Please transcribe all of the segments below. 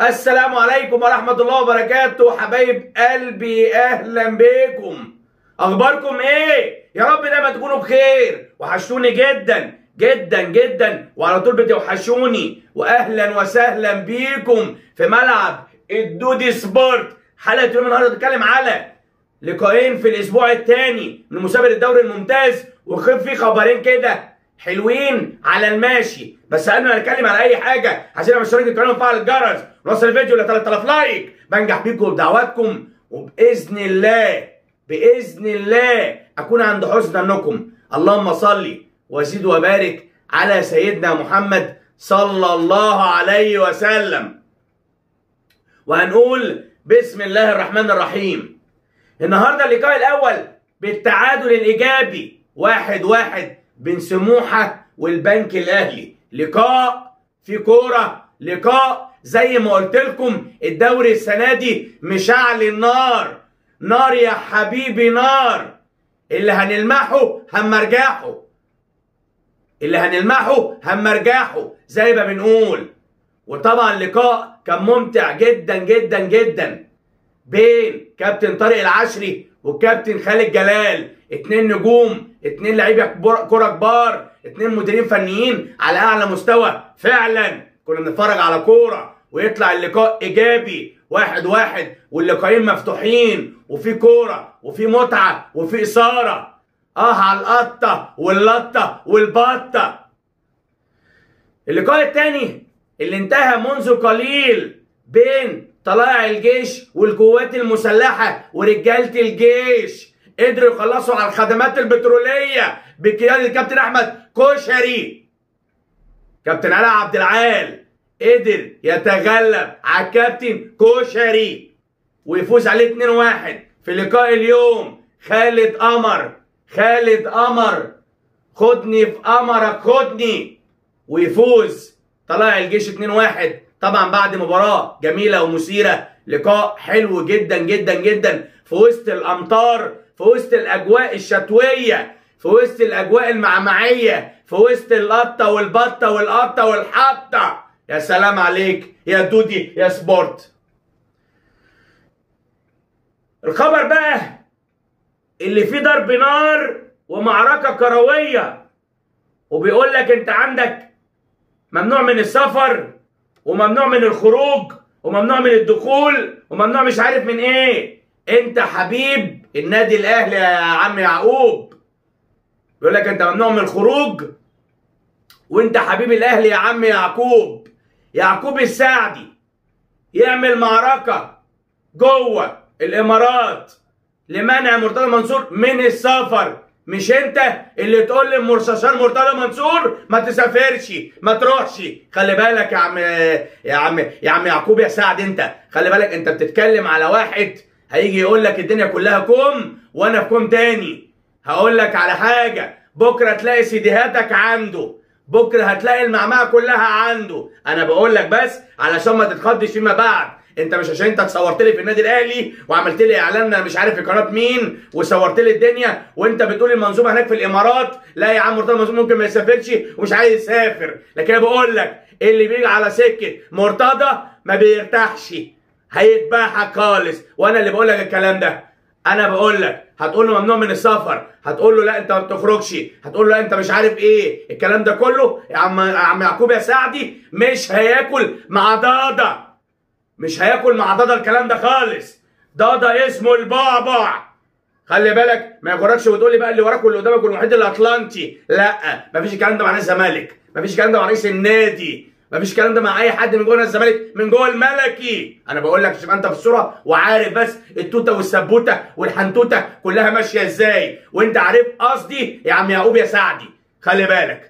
السلام عليكم ورحمة الله وبركاته حبايب قلبي أهلا بكم أخباركم إيه؟ يا رب دايما تكونوا بخير وحشتوني جدا جدا جدا وعلى طول بتوحشوني وأهلا وسهلا بيكم في ملعب الدودي سبورت حلقة اليوم النهارده بتتكلم على لقاءين في الأسبوع الثاني من مسابقة الدوري الممتاز وخف في خبرين كده حلوين على الماشي بس قبل ما نتكلم على اي حاجه عايزين اشترك القناه وفعل الجرس ونوصل الفيديو ل 3000 لايك بنجح بيكم بدعواتكم وباذن الله باذن الله اكون عند حسن ظنكم اللهم صل وزد وبارك على سيدنا محمد صلى الله عليه وسلم وهنقول بسم الله الرحمن الرحيم النهارده اللقاء الاول بالتعادل الايجابي واحد واحد بين سموحه والبنك الاهلي لقاء في كوره لقاء زي ما قلت لكم الدوري السنه دي مشعل النار نار يا حبيبي نار اللي هنلمحه هنمرجحه اللي هنلمحه هنمرجحه زي ما بنقول وطبعا لقاء كان ممتع جدا جدا جدا بين كابتن طارق العشري والكابتن خالد جلال اتنين نجوم اتنين لعيبه كوره كبار اتنين مديرين فنيين على اعلى مستوى فعلا كنا بنتفرج على كوره ويطلع اللقاء ايجابي واحد واحد واللقاءين مفتوحين وفي كوره وفي متعه وفي اثاره اه على القطه واللطه والبطه اللقاء الثاني اللي انتهى منذ قليل بين طلائع الجيش والقوات المسلحه ورجاله الجيش قدروا يخلصوا على الخدمات البتروليه بقياده الكابتن احمد كشري كابتن علاء عبد العال قدر يتغلب على الكابتن كشري ويفوز عليه 2-1 في لقاء اليوم خالد قمر خالد قمر خدني في قمرك خدني ويفوز طلائع الجيش 2-1 طبعا بعد مباراه جميله ومثيره لقاء حلو جدا جدا جدا في وسط الامطار في وسط الاجواء الشتويه في وسط الاجواء المعمعيه في وسط اللطه والبطه والقطه والحطه يا سلام عليك يا دودي يا سبورت الخبر بقى اللي فيه ضرب نار ومعركه كرويه وبيقول لك انت عندك ممنوع من السفر وممنوع من الخروج وممنوع من الدخول وممنوع مش عارف من ايه انت حبيب النادي الاهلي يا عم يعقوب بيقول لك انت ممنوع من الخروج وانت حبيب الاهلي يا عم يعقوب يعقوب السعدي يعمل معركه جوه الامارات لمنع مرتضى منصور من السفر مش انت اللي تقول للمرششان مرتضى منصور ما تسافرش ما تروحش خلي بالك يا عم يا عم يا عم يعقوب يا سعد انت خلي بالك انت بتتكلم على واحد هيجي يقول لك الدنيا كلها كوم وانا في كوم تاني هقول لك على حاجه بكره تلاقي سيديهاتك عنده بكره هتلاقي المعمعه كلها عنده انا بقول لك بس علشان ما تتخضش فيما بعد انت مش عشان انت اتصورت لي في النادي الاهلي وعملت لي اعلان مش عارف في قناه مين وصورت لي الدنيا وانت بتقول المنظومه هناك في الامارات لا يا عم مرتضى منصور ممكن ما يسافرش ومش عايز يسافر لكن انا بقول لك اللي بيجي على سكه مرتضى ما بيرتاحش هيتباحك خالص وانا اللي بقول لك الكلام ده انا بقول لك هتقول له ممنوع من السفر هتقول له لا انت ما بتخرجش هتقول له لا انت مش عارف ايه الكلام ده كله يا عم يا عم يعقوب يا سعدي مش هياكل مع ضاضه مش هياكل مع ضاضه الكلام ده خالص ضاضه اسمه البعبع خلي بالك ما يغركش وتقول لي بقى اللي وراك واللي قدامك والوحيد الاطلنطي لا مفيش الكلام ده مع نادي الزمالك مفيش الكلام ده مع رئيس النادي مفيش الكلام ده مع اي حد من جوه الزمالك من جوه الملكي انا بقول لك عشان انت في الصوره وعارف بس التوته والسبوته والحنتوته كلها ماشيه ازاي وانت عارف قصدي يا عم يعقوب يا سعدي خلي بالك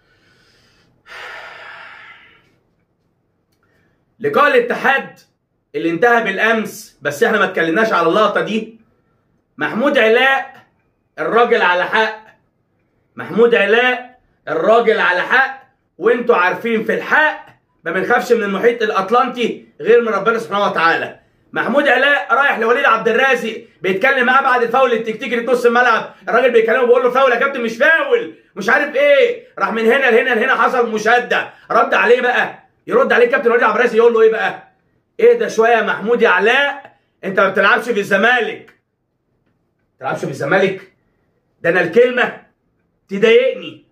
لقاء الاتحاد اللي انتهى بالامس بس احنا ما اتكلمناش على اللقطه دي محمود علاء الراجل على حق محمود علاء الراجل على حق وانتوا عارفين في الحق ما بنخافش من المحيط الاطلنطي غير من ربنا سبحانه وتعالى محمود علاء رايح لوليد عبد الرازق بيتكلم معاه بعد الفاول التكتيكي اللي في نص الملعب الراجل بيكلمه بيقول له فاول يا كابتن مش فاول مش عارف ايه راح من هنا لهنا لهنا حصل مشاده رد عليه بقى يرد عليه كابتن وليد عبد الرازق يقول له ايه بقى اهدى شويه يا محمود يا علاء انت ما بتلعبش في الزمالك ما بتلعبش في الزمالك ده انا الكلمه تضايقني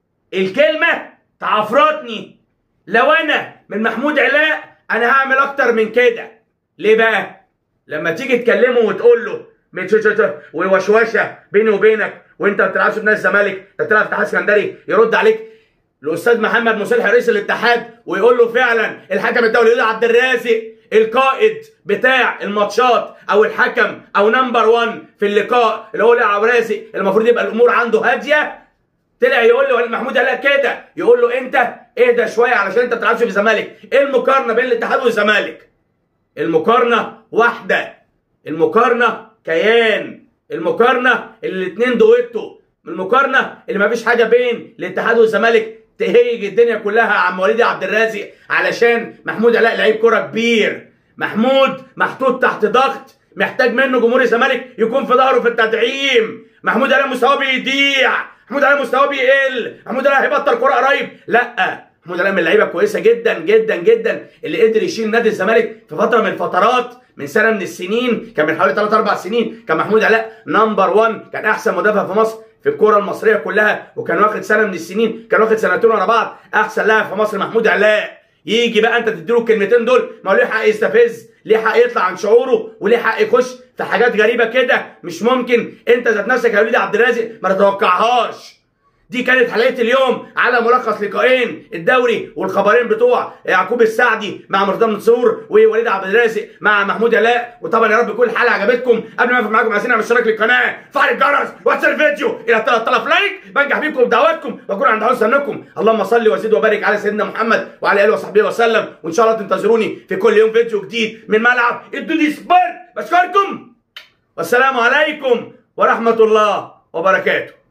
الكلمه تعفرتني لو انا من محمود علاء انا هعمل اكتر من كده ليه بقى لما تيجي تكلمه وتقول له متشتت ووشوشه بيني وبينك وانت ما بتلعبش في نادي الزمالك انت بتلعب في اتحاد اسكندري يرد عليك الاستاذ محمد مصلح رئيس الاتحاد ويقول له فعلا الحكم الدولي يقول عبد الرازق القائد بتاع الماتشات او الحكم او نمبر 1 في اللقاء اللي هو عبد الرازق المفروض يبقى الامور عنده هاديه طلع يقول له محمود قال كده يقول له انت اهدى شويه علشان انت ما بتلعبش في الزمالك ايه المقارنه بين الاتحاد والزمالك المقارنه واحده المقارنه كيان المقارنه اللي الاثنين دويتو المقارنه اللي ما فيش حاجه بين الاتحاد والزمالك تهيج الدنيا كلها عم وليد عبد الرازق علشان محمود علاء لعيب كوره كبير محمود محطوط تحت ضغط محتاج منه جمهور الزمالك يكون في ظهره في التدعيم محمود علاء مستواه بيضيع محمود علاء مستواه بيقل محمود علاء هيبطل كوره قريب لا محمود علاء من اللعيبه كويسه جدا جدا جدا اللي قدر يشيل نادي الزمالك في فتره من الفترات من سنه من السنين كان من حوالي 3 4 سنين كان محمود علاء نمبر 1 كان احسن مدافع في مصر في الكره المصريه كلها وكان واخد سنه من السنين كان واخد سنتين ورا بعض احسن لاعب في مصر محمود علاء يجي بقى انت تديله الكلمتين دول ما هو ليه حق يستفز ليه حق يطلع عن شعوره وليه حق يخش في حاجات غريبه كده مش ممكن انت ذات نفسك يا وليد عبد الرازق ما تتوقعهاش دي كانت حلقه اليوم على ملخص لقاءين الدوري والخبرين بتوع يعقوب السعدي مع مرتضى منصور ووليد عبد الرازق مع محمود علاء وطبعا يا رب تكون الحلقه عجبتكم قبل ما اقفل معاكم عايزين نعمل اشتراك للقناه فعل الجرس واتس الفيديو الى 3000 لايك بنجح بيكم بدعواتكم واكون عند حسن ظنكم اللهم صل وزد وبارك على سيدنا محمد وعلى اله وصحبه وسلم وان شاء الله تنتظروني في كل يوم فيديو جديد من ملعب الدودي سبورت بشكركم والسلام عليكم ورحمه الله وبركاته